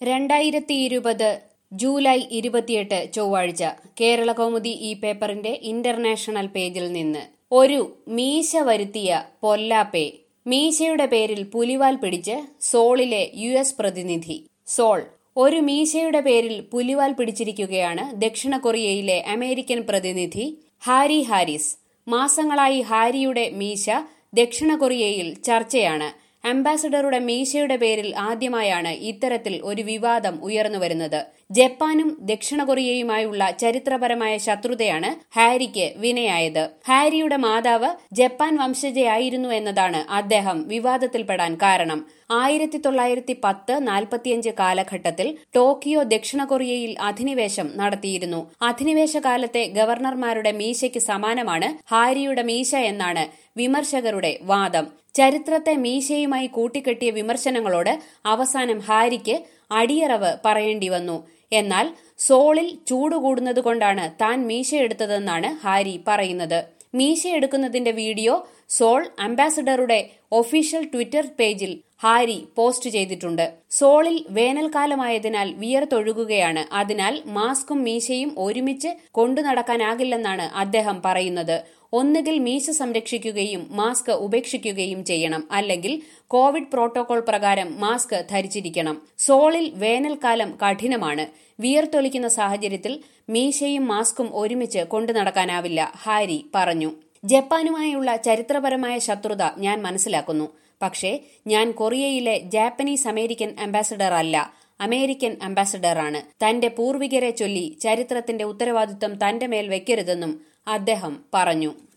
രണ്ടായിരത്തി ഇരുപത് ജൂലൈ ഇരുപത്തിയെട്ട് ചൊവ്വാഴ്ച കേരള കൗമുദി ഈ പേപ്പറിന്റെ ഇന്റർനാഷണൽ പേജിൽ നിന്ന് ഒരു മീശ വരുത്തിയ പൊല്ലാപ്പേ മീശയുടെ പേരിൽ പുലിവാൽ പിടിച്ച് സോളിലെ യു എസ് പ്രതിനിധി സോൾ ഒരു മീശയുടെ പേരിൽ പുലിവാൽ പിടിച്ചിരിക്കുകയാണ് ദക്ഷിണ കൊറിയയിലെ അമേരിക്കൻ പ്രതിനിധി ഹാരി ഹാരിസ് മാസങ്ങളായി ഹാരിയുടെ മീശ ദക്ഷിണ കൊറിയയിൽ ചർച്ചയാണ് അംബാസഡറുടെ മീശയുടെ പേരിൽ ആദ്യമായാണ് ഇത്തരത്തിൽ ഒരു വിവാദം ഉയർന്നുവരുന്നത് ജപ്പാനും ദക്ഷിണ കൊറിയയുമായുള്ള ചരിത്രപരമായ ശത്രുതയാണ് ഹാരിക്ക് വിനയായത് ഹാരിയുടെ മാതാവ് ജപ്പാൻ വംശജയായിരുന്നു എന്നതാണ് അദ്ദേഹം വിവാദത്തിൽപ്പെടാൻ കാരണം ആയിരത്തി തൊള്ളായിരത്തി പത്ത് നാൽപ്പത്തിയഞ്ച് കാലഘട്ടത്തിൽ ടോക്കിയോ ദക്ഷിണ കൊറിയയിൽ അധിനിവേശം നടത്തിയിരുന്നു അധിനിവേശ കാലത്തെ ഗവർണർമാരുടെ മീശയ്ക്ക് സമാനമാണ് ഹാരിയുടെ മീശ എന്നാണ് വിമർശകരുടെ വാദം ചരിത്രത്തെ മീശയുമായി കൂട്ടിക്കെട്ടിയ വിമർശനങ്ങളോട് അവസാനം ഹാരിക്ക് അടിയറവ് പറയേണ്ടി വന്നു എന്നാൽ സോളിൽ ചൂടുകൂടുന്നതുകൊണ്ടാണ് താൻ മീശയെടുത്തതെന്നാണ് ഹാരി പറയുന്നത് മീശയെടുക്കുന്നതിന്റെ വീഡിയോ സോൾ അംബാസഡറുടെ ഒഫീഷ്യൽ ട്വിറ്റർ പേജിൽ ഹാരി പോസ്റ്റ് ചെയ്തിട്ടുണ്ട് സോളിൽ വേനൽക്കാലമായതിനാൽ വിയർത്തൊഴുകുകയാണ് അതിനാൽ മാസ്കും മീശയും ഒരുമിച്ച് കൊണ്ടു നടക്കാനാകില്ലെന്നാണ് അദ്ദേഹം പറയുന്നത് ഒന്നുകിൽ മീശ സംരക്ഷിക്കുകയും മാസ്ക് ഉപേക്ഷിക്കുകയും ചെയ്യണം അല്ലെങ്കിൽ കോവിഡ് പ്രോട്ടോകോൾ പ്രകാരം മാസ്ക് ധരിച്ചിരിക്കണം സോളിൽ വേനൽക്കാലം കഠിനമാണ് വിയർത്തൊലിക്കുന്ന സാഹചര്യത്തിൽ മീശയും മാസ്കും ഒരുമിച്ച് കൊണ്ടു നടക്കാനാവില്ല ഹാരി പറഞ്ഞു ജപ്പാനുമായുള്ള ചരിത്രപരമായ ശത്രുത ഞാൻ മനസ്സിലാക്കുന്നു പക്ഷേ ഞാൻ കൊറിയയിലെ ജാപ്പനീസ് അമേരിക്കൻ അംബാസഡർ അല്ല അമേരിക്കൻ അംബാസഡറാണ് തന്റെ പൂർവികരെ ചൊല്ലി ചരിത്രത്തിന്റെ ഉത്തരവാദിത്വം തന്റെ മേൽ വെക്കരുതെന്നും അദ്ദേഹം പറഞ്ഞു